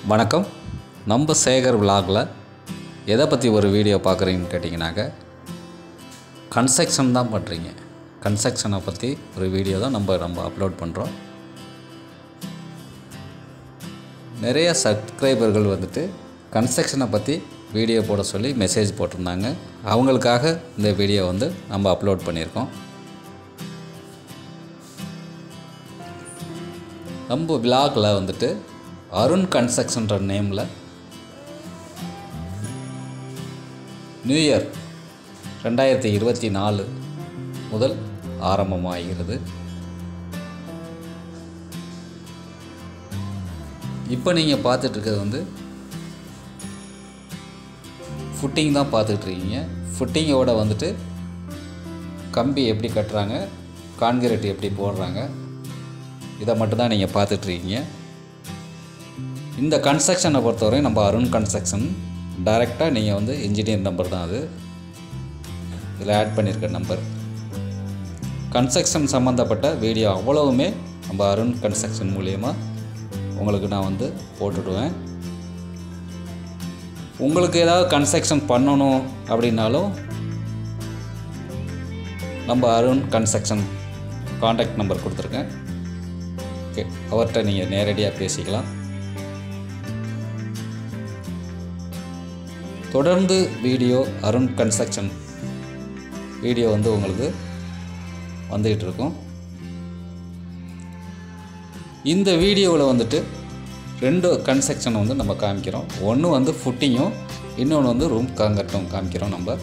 வணக்கம் நம்ம சேகர் விலாகில் எதை பற்றி ஒரு வீடியோ பார்க்குறீங்கன்னு கேட்டிங்கனாக்க கன்ஸ்ட்ரக்ஷன் தான் பண்ணுறீங்க கன்ஸ்ட்ரக்ஷனை பற்றி ஒரு வீடியோ தான் நம்ம நம்ம அப்லோட் பண்ணுறோம் நிறைய சப்ஸ்கிரைபர்கள் வந்துட்டு கன்ஸ்ட்ரக்ஷனை பற்றி வீடியோ போட சொல்லி மெசேஜ் போட்டிருந்தாங்க அவங்களுக்காக இந்த வீடியோ வந்து நம்ம அப்லோட் பண்ணியிருக்கோம் நம்ம விலாகில் வந்துட்டு அருண் கன்ஸ்ட்ரக்ஷன்ற நேமில் நியூ இயர் ரெண்டாயிரத்தி இருபத்தி நாலு முதல் ஆரம்பமாகிறது இப்போ நீங்கள் பார்த்துட்ருக்கிறது வந்து ஃபுட்டிங் தான் பார்த்துட்ருக்கீங்க ஃபுட்டிங்கோட வந்துட்டு கம்பி எப்படி கட்டுறாங்க கான்கிரீட் எப்படி போடுறாங்க இதை மட்டும்தான் நீங்கள் பார்த்துட்ருக்கீங்க இந்த கன்ஸ்ட்ரக்ஷனை பொறுத்தவரையும் நம்ம அருண் கன்ஸ்ட்ரக்ஷன் டைரெக்டாக நீங்கள் வந்து இன்ஜினியர் நம்பர் தான் அது இதில் ஆட் பண்ணியிருக்க நம்பர் கன்ஸ்ட்ரக்ஷன் சம்மந்தப்பட்ட வீடியோ அவ்வளவுமே நம்ம அருண் கன்ஸ்ட்ரக்ஷன் மூலியமாக உங்களுக்கு நான் வந்து போட்டுடுவேன் உங்களுக்கு ஏதாவது கன்ஸ்ட்ரக்ஷன் பண்ணணும் அப்படின்னாலும் நம்ம அருண் கன்ஸ்ட்ரக்ஷன் காண்டாக்ட் நம்பர் கொடுத்துருக்கேன் ஓகே அவர்கிட்ட நீங்கள் நேரடியாக பேசிக்கலாம் தொடர்ந்து வீடியோ அருண் கன்ஸ்ட்ரக்ஷன் வீடியோ வந்து உங்களுக்கு வந்துகிட்டு இருக்கும் இந்த வீடியோவில் வந்துட்டு ரெண்டு கன்ஸ்ட்ரக்ஷன் வந்து நம்ம காமிக்கிறோம் ஒன்று வந்து ஃபுட்டிங்கும் இன்னொன்று வந்து ரூம் காங்கட்டும் காமிக்கிறோம் நம்ம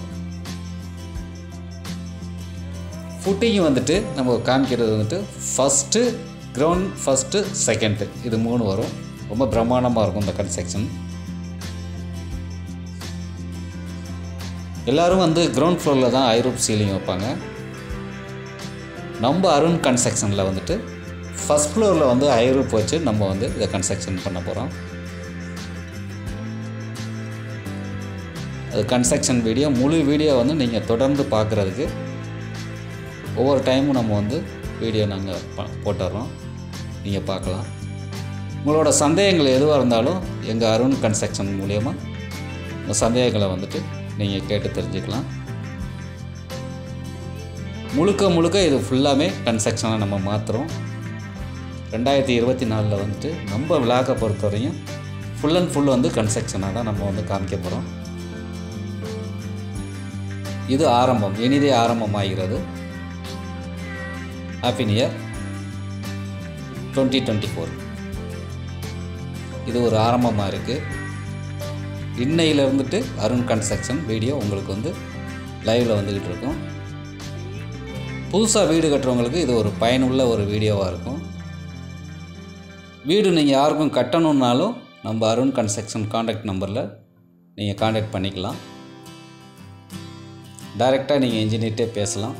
ஃபுட்டிங் வந்துட்டு நம்ம காமிக்கிறது வந்துட்டு ஃபஸ்ட்டு கிரவுண்ட் ஃபஸ்ட்டு செகண்டு இது மூணு வரும் ரொம்ப பிரம்மாண்டமாக இருக்கும் இந்த கன்ஸ்ட்ரக்ஷன் எல்லோரும் வந்து கிரவுண்ட் ஃப்ளோரில் தான் ஐரூப் சீலிங் வைப்பாங்க நம்ம அருண் கன்ஸ்ட்ரக்ஷனில் வந்துட்டு ஃபஸ்ட் ஃப்ளோரில் வந்து ஐரூப் வச்சு நம்ம வந்து இதை கன்ஸ்ட்ரக்ஷன் பண்ண போகிறோம் அது கன்ஸ்ட்ரக்ஷன் வீடியோ முழு வீடியோ வந்து நீங்கள் தொடர்ந்து பார்க்குறதுக்கு ஒவ்வொரு டைமும் நம்ம வந்து வீடியோ நாங்கள் ப போட்டுடுறோம் நீங்கள் பார்க்கலாம் உங்களோட சந்தேகங்கள் எதுவாக இருந்தாலும் எங்கள் அருண் கன்ஸ்ட்ரக்ஷன் மூலியமாக உங்கள் சந்தேகங்களை வந்துட்டு நீங்கள் கேட்டு தெரிஞ்சுக்கலாம் முழுக்க முழுக்க இது ஃபுல்லாமே கன்ஸ்ட்ரக்ஷனை நம்ம மாற்றுறோம் ரெண்டாயிரத்தி இருபத்தி நாலில் வந்துட்டு நம்ம விழாக்கை பொறுத்தவரையும் ஃபுல் அண்ட் ஃபுல் வந்து கன்ஸ்ட்ரக்ஷனாக தான் நம்ம வந்து காமிக்க போகிறோம் இது ஆரம்பம் இனிதே ஆரம்பமாகிறது happy new year twenty twenty four இது ஒரு ஆரம்பமாக இருக்குது இன்னையில் இருந்துட்டு அருண் கன்ஸ்ட்ரக்ஷன் வீடியோ உங்களுக்கு வந்து லைவில் வந்துக்கிட்டு இருக்கும் புதுசாக வீடு கட்டுறவங்களுக்கு இது ஒரு பயனுள்ள ஒரு வீடியோவாக இருக்கும் வீடு நீங்கள் யாருக்கும் கட்டணுன்னாலும் நம்ம அருண் கன்ஸ்ட்ரக்ஷன் காண்டாக்ட் நம்பரில் நீங்கள் காண்டாக்ட் பண்ணிக்கலாம் டைரெக்டாக நீங்கள் இன்ஜினியர்கிட்டே பேசலாம்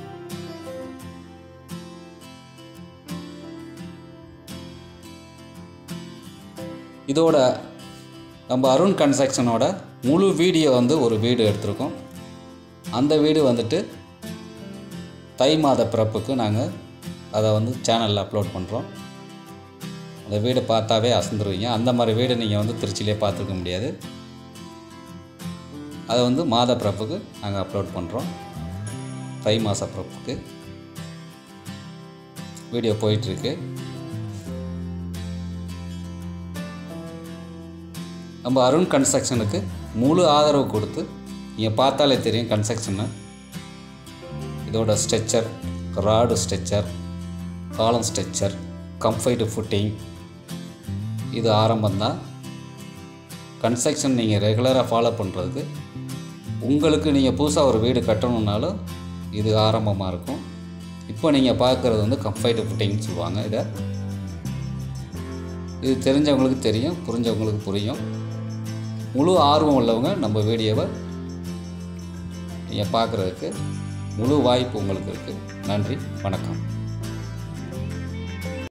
இதோட நம்ம அருண் கன்ஸ்ட்ரக்ஷனோட முழு வீடியோ வந்து ஒரு வீடு எடுத்திருக்கோம் அந்த வீடு வந்துட்டு தை மாத பிறப்புக்கு நாங்கள் அதை வந்து சேனலில் அப்லோட் பண்ணுறோம் அந்த வீடு பார்த்தாவே அசந்துருவீங்க அந்த மாதிரி வீடு நீங்கள் வந்து திருச்சியிலே பார்த்துருக்க முடியாது அதை வந்து மாத பிறப்புக்கு நாங்கள் அப்லோட் பண்ணுறோம் தை மாத பிறப்புக்கு வீடியோ போயிட்டுருக்கு நம்ம அருண் கன்ஸ்ட்ரக்ஷனுக்கு முழு ஆதரவு கொடுத்து நீங்கள் பார்த்தாலே தெரியும் கன்ஸ்ட்ரக்ஷனை இதோட structure rod structure column structure comfort footing இது ஆரம்பம்தான் கன்ஸ்ட்ரக்ஷன் நீங்கள் ரெகுலராக ஃபாலோ பண்ணுறதுக்கு உங்களுக்கு நீங்கள் புதுசாக ஒரு வீடு கட்டணுன்னாலும் இது ஆரம்பமாக இருக்கும் இப்போ நீங்கள் பார்க்குறது வந்து கம்ஃபர்ட் ஃபுட்டிங்னு சொல்லுவாங்க இதை இது தெரிஞ்சவங்களுக்கு தெரியும் புரிஞ்சவங்களுக்கு புரியும் முழு ஆர்வம் உள்ளவங்க நம்ம வீடியோவை நீங்கள் பார்க்குறதுக்கு முழு வாய்ப்பு உங்களுக்கு இருக்குது நன்றி வணக்கம்